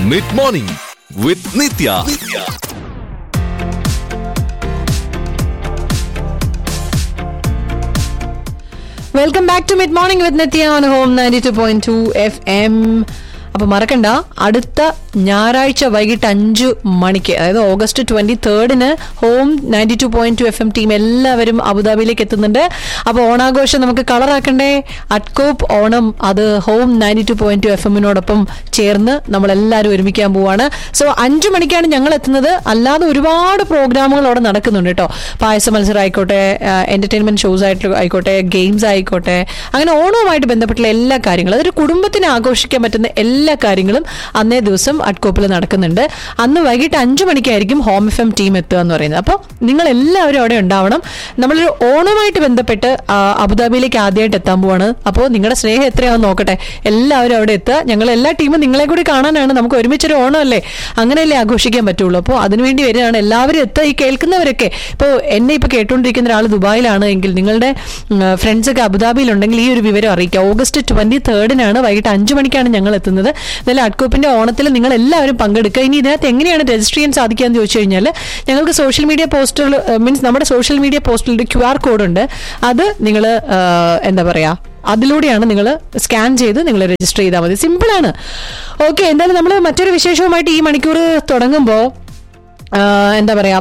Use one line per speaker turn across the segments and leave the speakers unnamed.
mid morning with Nithya
welcome back to mid morning with Nithya on home ninety two point two F M അപ്പൊ മറക്കണ്ട അടുത്ത ഞായറാഴ്ച വൈകിട്ട് അഞ്ചു മണിക്ക് അതായത് ഓഗസ്റ്റ് ട്വന്റി തേർഡിന് home ninety two point two F M team എല്ലാവരും അബുദാബിയിലേക്ക് എത്തുന്നുണ്ട് അപ്പൊ ഓണാഘോഷം നമുക്ക് കളറാക്കണ്ടേ അറ്റ്കോപ്പ് ഓണം അത് home ninety two point two F എമ്മിനോടൊപ്പം ചേർന്ന് നമ്മൾ എല്ലാവരും ഒരുമിക്കാൻ പോവാണ് സോ അഞ്ചു മണിക്കാണ് ഞങ്ങൾ എത്തുന്നത് അല്ലാതെ ഒരുപാട് പ്രോഗ്രാമുകൾ അവിടെ നടക്കുന്നുണ്ട് കേട്ടോ പായസ മത്സരം ആയിക്കോട്ടെ എന്റർടൈൻമെന്റ് ഷോസ് ആയിട്ട് ആയിക്കോട്ടെ ഗെയിംസ് ആയിക്കോട്ടെ അങ്ങനെ ഓണവുമായിട്ട് ബന്ധപ്പെട്ടുള്ള എല്ലാ കാര്യങ്ങളും അതൊരു കുടുംബത്തിന് ആഘോഷിക്കാൻ പറ്റുന്ന എല്ലാ കാര്യങ്ങളും അന്നേ ദിവസം അട്കോപ്പിൽ നടക്കുന്നുണ്ട് അന്ന് വൈകിട്ട് അഞ്ചു മണിക്കായിരിക്കും ഹോം എഫ് എം ടീം എത്തുക എന്ന് പറയുന്നത് അപ്പോൾ നിങ്ങൾ എല്ലാവരും അവിടെ ഉണ്ടാവണം നമ്മളൊരു ഓണവുമായിട്ട് ബന്ധപ്പെട്ട് ആ, അബുദാബിയിലേക്ക് ആദ്യമായിട്ട് എത്താൻ പോവാണ് അപ്പോൾ നിങ്ങളുടെ സ്നേഹം എത്രയാണെന്ന് നോക്കട്ടെ എല്ലാവരും അവിടെ എത്തുക ഞങ്ങൾ എല്ലാ ടീമും നിങ്ങളെ കൂടി കാണാനാണ് നമുക്ക് ഒരുമിച്ചൊരു ഓണമല്ലേ അങ്ങനെയല്ലേ ആഘോഷിക്കാൻ പറ്റുള്ളൂ അപ്പോൾ അതിനുവേണ്ടി വരികയാണ് എല്ലാവരും എത്തുക ഈ കേൾക്കുന്നവരൊക്കെ ഇപ്പോൾ എന്നെ ഇപ്പോൾ കേട്ടുകൊണ്ടിരിക്കുന്ന ഒരാൾ ദുബായിലാണ് എങ്കിൽ നിങ്ങളുടെ ഫ്രണ്ട്സ് ഒക്കെ അബുദാബിയിലുണ്ടെങ്കിൽ ഈ ഒരു വിവരം അറിയിക്കുക ഓഗസ്റ്റ് ട്വന്റി തേർഡിനാണ് വൈകിട്ട് അഞ്ചു മണിക്കാണ് ഞങ്ങൾ എത്തുന്നത് എന്നാലും അഡ്കോപ്പിന്റെ ഓണത്തിൽ നിങ്ങൾ എല്ലാവരും പങ്കെടുക്കുക ഇനി ഇതിനകത്ത് എങ്ങനെയാണ് രജിസ്റ്റർ ചെയ്യാൻ സാധിക്കാന്ന് ചോദിച്ചു കഴിഞ്ഞാൽ ഞങ്ങൾക്ക് സോഷ്യൽ മീഡിയ പോസ്റ്റുകൾ മീൻസ് നമ്മുടെ സോഷ്യൽ മീഡിയ പോസ്റ്റിൽ ഒരു ക്യു ആർ കോഡ് ഉണ്ട് അത് നിങ്ങൾ എന്താ പറയാ അതിലൂടെയാണ് നിങ്ങൾ സ്കാൻ ചെയ്ത് നിങ്ങൾ രജിസ്റ്റർ ചെയ്താൽ മതി സിമ്പിളാണ് ഓക്കെ എന്തായാലും നമ്മൾ മറ്റൊരു വിശേഷവുമായിട്ട് ഈ മണിക്കൂർ തുടങ്ങുമ്പോൾ എന്താ പറയാ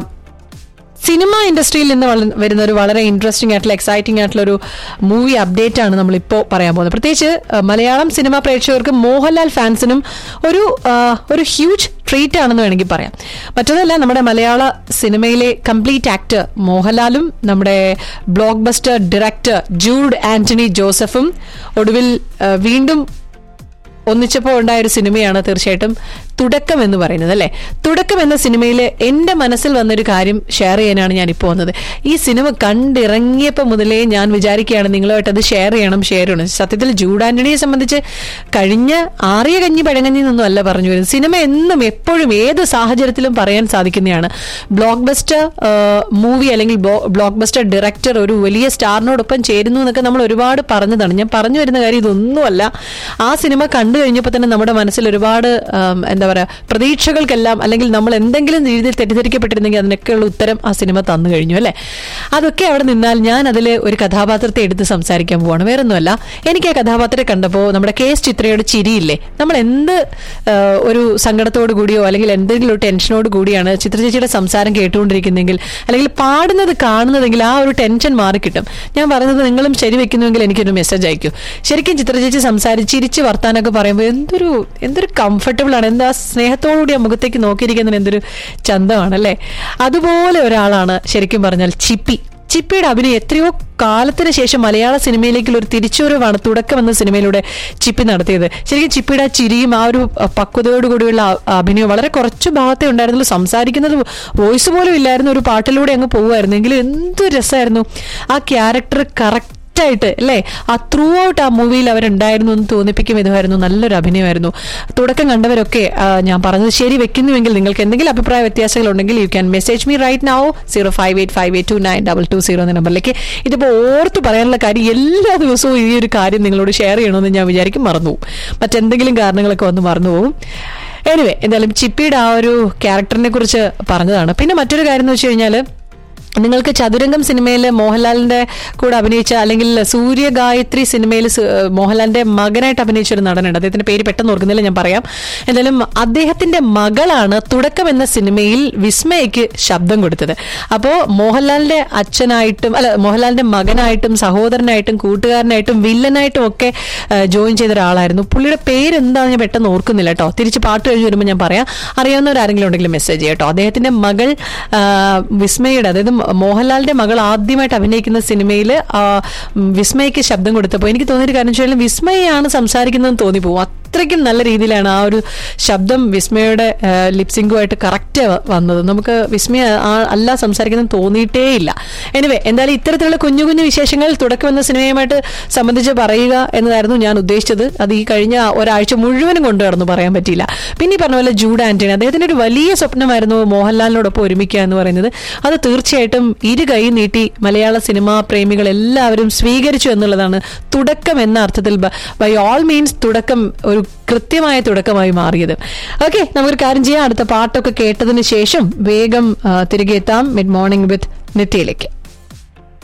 സിനിമ ഇൻഡസ്ട്രിയിൽ നിന്ന് വള- വരുന്ന ഒരു വളരെ ഇൻട്രസ്റ്റിംഗ് ആയിട്ടുള്ള എക്സൈറ്റിംഗ് ആയിട്ടുള്ള ഒരു മൂവി അപ്ഡേറ്റ് ആണ് നമ്മളിപ്പോൾ പറയാൻ പോകുന്നത് പ്രത്യേകിച്ച് ആ, മലയാളം സിനിമ പ്രേക്ഷകർക്ക് മോഹൻലാൽ ഫാൻസിനും ഒരു ആ, ഒരു ഹ്യൂജ് ട്രീറ്റ് ആണെന്ന് വേണമെങ്കിൽ പറയാം മറ്റൊന്നല്ല നമ്മുടെ മലയാള സിനിമയിലെ കംപ്ലീറ്റ് ആക്ടർ മോഹൻലാലും നമ്മുടെ blockbuster director Jude Antony ജോസഫും ഒടുവിൽ ആ, വീണ്ടും ഒന്നിച്ചപ്പോൾ ഉണ്ടായ ഒരു സിനിമയാണ് തീർച്ചയായിട്ടും തുടക്കം എന്ന് പറയുന്നത് അല്ലേ തുടക്കം എന്ന സിനിമയിൽ എൻ്റെ മനസ്സിൽ വന്നൊരു കാര്യം ഷെയർ ചെയ്യാനാണ് ഞാൻ ഇപ്പോൾ വന്നത് ഈ സിനിമ കണ്ടിറങ്ങിയപ്പോൾ മുതലേ ഞാൻ വിചാരിക്കുകയാണ് നിങ്ങളുമായിട്ട് അത് ഷെയർ ചെയ്യണം ഷെയർ ചെയ്യണം സത്യത്തിൽ ജൂഡ് ആന്റണിയെ സംബന്ധിച്ച് കഴിഞ്ഞ ആറിയ കഞ്ഞി പഴകഞ്ഞി എന്നൊന്നും അല്ല പറഞ്ഞു വരുന്നത് സിനിമ എന്നും എപ്പോഴും ഏത് സാഹചര്യത്തിലും പറയാൻ സാധിക്കുന്നതാണ് ബ്ലോക്ക് ബസ്റ്റർ മൂവി അല്ലെങ്കിൽ ബ്ലോക്ക് ബസ്റ്റർ ഡയറക്ടർ ഒരു വലിയ സ്റ്റാറിനോടൊപ്പം ചേരുന്നു എന്നൊക്കെ നമ്മൾ ഒരുപാട് പറഞ്ഞതാണ് ഞാൻ പറഞ്ഞു വരുന്ന കാര്യം ഇതൊന്നുമല്ല ആ സിനിമ കണ്ടു കഴിഞ്ഞപ്പോൾ തന്നെ നമ്മുടെ മനസ്സിൽ ഒരുപാട് ആം, എന്താ പറയുക പ്രതീക്ഷകൾക്കെല്ലാം അല്ലെങ്കിൽ നമ്മൾ എന്തെങ്കിലും രീതിയിൽ തെറ്റിദ്ധരിക്കപ്പെട്ടിരുന്നെങ്കിൽ അതിനൊക്കെയുള്ള ഉത്തരം ആ സിനിമ തന്നു കഴിഞ്ഞു അല്ലേ അതൊക്കെ അവിടെ നിന്നാൽ ഞാൻ അതിൽ ഒരു കഥാപാത്രത്തെ എടുത്ത് സംസാരിക്കാൻ പോവാണ് വേറൊന്നുമല്ല എനിക്ക് ആ കഥാപാത്രത്തെ കണ്ടപ്പോൾ നമ്മുടെ കെ എസ് ചിത്രയുടെ ചിരിയില്ലേ നമ്മൾ എന്ത് ആ, ഒരു സങ്കടത്തോടു കൂടിയോ അല്ലെങ്കിൽ എന്തെങ്കിലും ഒരു ടെൻഷനോട് കൂടിയാണ് ചിത്ര ചേച്ചിയുടെ സംസാരം കേട്ടുകൊണ്ടിരിക്കുന്നെങ്കിൽ അല്ലെങ്കിൽ പാടുന്നത് കാണുന്നതെങ്കിൽ ആ ഒരു ടെൻഷൻ മാറിക്കിട്ടും ഞാൻ പറയുന്നത് നിങ്ങളും ശരി വെക്കുന്നുവെങ്കിൽ എനിക്കൊരു മെസ്സേജ് അയക്കൂ ശരിക്കും ചിത്ര ചേച്ചി സംസാരിച്ച് ചിരിച്ച് വർത്താനൊക്കെ പറയുമ്പോൾ എന്തൊരു എന്തൊരു കംഫർട്ടബിൾ ആണ് എന്താ സ്നേഹത്തോടുകൂടി ആ മുഖത്തേക്ക് നോക്കിയിരിക്കുന്നതിന് എന്തൊരു ചന്തമാണല്ലേ അതുപോലെ ഒരാളാണ് ശരിക്കും പറഞ്ഞാൽ ചിപ്പി ചിപ്പിയുടെ അഭിനയം എത്രയോ കാലത്തിന് ശേഷം മലയാള സിനിമയിലേക്കുള്ള ഒരു തിരിച്ചുവരവാണ് തുടക്കം എന്ന സിനിമയിലൂടെ ചിപ്പി നടത്തിയത് ശരിക്കും ചിപ്പിയുടെ ആ ചിരിയും ആ ഒരു അഹ്, പക്വതയോടുകൂടിയുള്ള ആ- അഭിനയം വളരെ കുറച്ച് ഭാഗത്തേ ഉണ്ടായിരുന്നുള്ളൂ സംസാരിക്കുന്നത് വോയിസ് പോലും ഇല്ലായിരുന്നു ഒരു പാട്ടിലൂടെ അങ്ങ് പോവുമായിരുന്നു എങ്കിലും എന്ത് രസമായിരുന്നു ആ ക്യാരക്ടർ കറക്റ്റ് ആയിട്ട് അല്ലേ ആ ത്രൂ ഔട്ട് ആ മൂവിയിൽ അവരുണ്ടായിരുന്നു എന്ന് തോന്നിപ്പിക്കും വിധമായിരുന്നു നല്ലൊരു അഭിനയമായിരുന്നു തുടക്കം കണ്ടവരൊക്കെ ആ, ഞാൻ പറഞ്ഞത് ശരി വെക്കുന്നുവെങ്കിൽ നിങ്ങൾക്ക് എന്തെങ്കിലും അഭിപ്രായ വ്യത്യാസങ്ങൾ ഉണ്ടെങ്കിൽ you can message me right now zero five eight five eight two nine double two zero എന്ന നമ്പറിലേക്ക് ഇതിപ്പോൾ ഓർത്ത് പറയാനുള്ള കാര്യം എല്ലാ ദിവസവും ഈ ഒരു കാര്യം നിങ്ങളോട് ഷെയർ ചെയ്യണമെന്ന് ഞാൻ വിചാരിക്കും മറന്നു പോകും മറ്റെന്തെങ്കിലും കാരണങ്ങളൊക്കെ വന്ന് മറന്നു പോകും എനിവേ എന്തായാലും ചിപ്പിയുടെ ആ ഒരു ക്യാരക്ടറിനെ കുറിച്ച് പറഞ്ഞതാണ് പിന്നെ മറ്റൊരു കാര്യം എന്ന് വെച്ച് കഴിഞ്ഞാൽ നിങ്ങൾക്ക് ചതുരംഗം സിനിമയിൽ മോഹൻലാലിന്റെ കൂടെ അഭിനയിച്ച അല്ലെങ്കിൽ സൂര്യഗായത്രി സിനിമയിൽ സു- മോഹൻലാലിന്റെ മകനായിട്ട് അഭിനയിച്ച ഒരു നടനുണ്ട് അദ്ദേഹത്തിന്റെ പേര് പെട്ടെന്ന് ഓർക്കുന്നില്ല ഞാൻ പറയാം എന്തായാലും അദ്ദേഹത്തിന്റെ മകളാണ് തുടക്കം എന്ന സിനിമയിൽ വിസ്മയക്ക് ശബ്ദം കൊടുത്തത് അപ്പോൾ മോഹൻലാലിന്റെ അച്ഛനായിട്ടും അല്ല മോഹൻലാലിന്റെ മകനായിട്ടും സഹോദരനായിട്ടും കൂട്ടുകാരനായിട്ടും വില്ലനായിട്ടും ഒക്കെ ജോയിൻ ചെയ്ത ഒരാളായിരുന്നു പുള്ളിയുടെ പേര് എന്താണെന്ന് ഞാൻ പെട്ടെന്ന് ഓർക്കുന്നില്ല കേട്ടോ തിരിച്ച് പാട്ട് കഴിഞ്ഞ് വരുമ്പോൾ ഞാൻ പറയാം അറിയാവുന്നവരാരെങ്കിലും ഉണ്ടെങ്കിൽ മെസ്സേജ് ചെയ്യാം കേട്ടോ അദ്ദേഹത്തിന്റെ മകൾ ആ, വിസ്മയുടെ അതായത് മോഹൻലാലിന്റെ മകൾ ആദ്യമായിട്ട് അഭിനയിക്കുന്ന സിനിമയിൽ വിസ്മയ്ക്ക് ശബ്ദം കൊടുത്തപ്പോൾ എനിക്ക് തോന്നിയൊരു കാര്യം വെച്ചാൽ വിസ്മയാണ് സംസാരിക്കുന്നതെന്ന് തോന്നിപ്പോവും അത്രയ്ക്കും നല്ല രീതിയിലാണ് ആ ഒരു ശബ്ദം വിസ്മയുടെ ലിപ്സിംഗുമായിട്ട് കറക്റ്റ് വന്നത് നമുക്ക് വിസ്മയ ആ- അല്ല സംസാരിക്കുന്നത് തോന്നിയിട്ടേ ഇല്ല എനിവേ എന്തായാലും ഇത്തരത്തിലുള്ള കുഞ്ഞു കുഞ്ഞു വിശേഷങ്ങൾ തുടക്കം എന്ന സിനിമയുമായിട്ട് സംബന്ധിച്ച് പറയുക എന്നതായിരുന്നു ഞാൻ ഉദ്ദേശിച്ചത് അത് ഈ കഴിഞ്ഞ ഒരാഴ്ച മുഴുവനും കൊണ്ടു നടന്നു പറയാൻ പറ്റിയില്ല പിന്നെ ഈ പറഞ്ഞ പോലെ ജൂഡ് ആന്റണി അദ്ദേഹത്തിന്റെ ഒരു വലിയ സ്വപ്നമായിരുന്നു മോഹൻലാലിനോടൊപ്പം ഒരുമിക്കുക എന്ന് പറയുന്നത് അത് തീർച്ചയായിട്ടും ഇരു കൈ നീട്ടി മലയാള സിനിമാ പ്രേമികൾ എല്ലാവരും സ്വീകരിച്ചു എന്നുള്ളതാണ് തുടക്കം എന്ന അർത്ഥത്തിൽ ബൈ ഓൾ മീൻസ് തുടക്കം ഒരു കൃത്യമായ തുടക്കമായി മാറിയത് ഓക്കെ നമുക്കൊരു കാര്യം ചെയ്യാം അടുത്ത പാട്ടൊക്കെ കേട്ടതിന് ശേഷം വേഗം ആ, തിരികെ എത്താം മിഡ് മോർണിംഗ് വിത്ത് നിത്യയിലേക്ക്